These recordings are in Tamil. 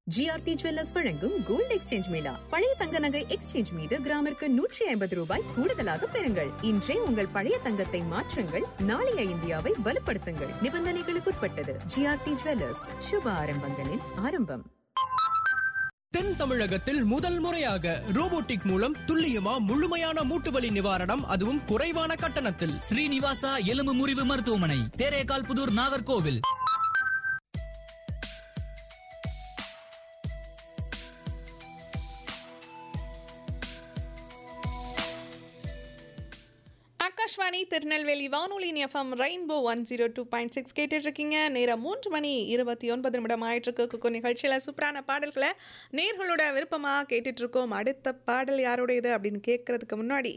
ஜிஆர்டி ஜுவல்லர்ஸ் வழங்கும் கோல்ட் எக்ஸ்சேஞ்ச் மேளா பழைய தங்க நகை எக்ஸ்சேஞ்ச் மீது கிராமிற்கு நூற்றி ஐம்பது ரூபாய் கூடுதலாக பெறுங்கள் இன்றே உங்கள் பழைய தங்கத்தை மாற்றுங்கள் நாளைய இந்தியாவை வலுப்படுத்துங்கள் நிபந்தனைகளுக்குட்பட்டது ஜிஆர்டி ஜுவல்லர்ஸ் சுப ஆரம்பங்களின் ஆரம்பம் தென் தமிழகத்தில் முதல் முறையாக ரோபோட்டிக் மூலம் துல்லியமா முழுமையான மூட்டுவலி நிவாரணம் அதுவும் குறைவான கட்டணத்தில் ஸ்ரீனிவாசா எலும்பு முறிவு மருத்துவமனை தேரேகால் புதூர் நாகர்கோவில் ஆகாஷ்வாணி திருநெல்வேலி வானொலி FM rainbow one zero two point six கேட்டுட்டு இருக்கீங்க நேரம் மூன்று மணி இருபத்தி ஒன்பது நிமிடம் ஆயிட்டு இருக்கு நிகழ்ச்சியில் சூப்பரான பாடல்களை நேர்களோட விருப்பமாக கேட்டுட்டு இருக்கோம் அடுத்த பாடல் யாரோடையது அப்படின்னு கேட்கறதுக்கு முன்னாடி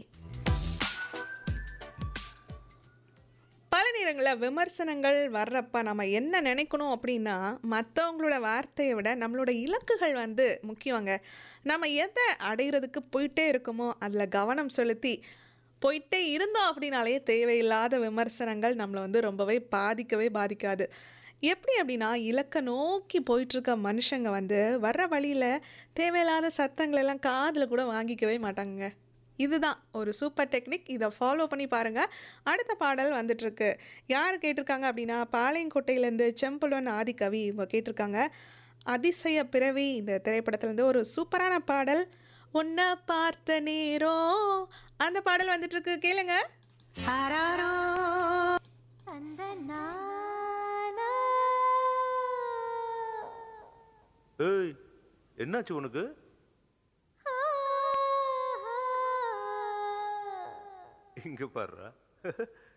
பல நேரங்களில் விமர்சனங்கள் வர்றப்ப நம்ம என்ன நினைக்கணும் அப்படின்னா மற்றவங்களோட வார்த்தையை விட நம்மளோட இலக்குகள் வந்து முக்கியங்க நம்ம எதை அடையிறதுக்கு போயிட்டே இருக்கோமோ அதில் கவனம் செலுத்தி போயிட்டே இருந்தோம் அப்படின்னாலே தேவையில்லாத விமர்சனங்கள் நம்மளை வந்து ரொம்பவே பாதிக்கவே பாதிக்காது எப்படி அப்படின்னா இலக்கை நோக்கி போயிட்டுருக்க மனுஷங்க வந்து வர்ற வழியில் தேவையில்லாத சத்தங்கள் எல்லாம் காதில் கூட வாங்கிக்கவே மாட்டாங்க இதுதான் ஒரு சூப்பர் டெக்னிக் இதை ஃபாலோ பண்ணி பாருங்கள் அடுத்த பாடல் வந்துட்டுருக்கு யார் கேட்டிருக்காங்க அப்படின்னா பாளையங்கோட்டையிலேருந்து செம்புலன் ஆதிகவி இவங்க கேட்டிருக்காங்க அதிசய பிறவி இந்த திரைப்படத்துலேருந்து ஒரு சூப்பரான பாடல் உன்னை பார்த்த நேரம் அந்த பாடல் வந்துட்டுருக்கு கேளுங்க அந்த நானா ஏய் என்னாச்சு உனக்கு இங்க பாருடா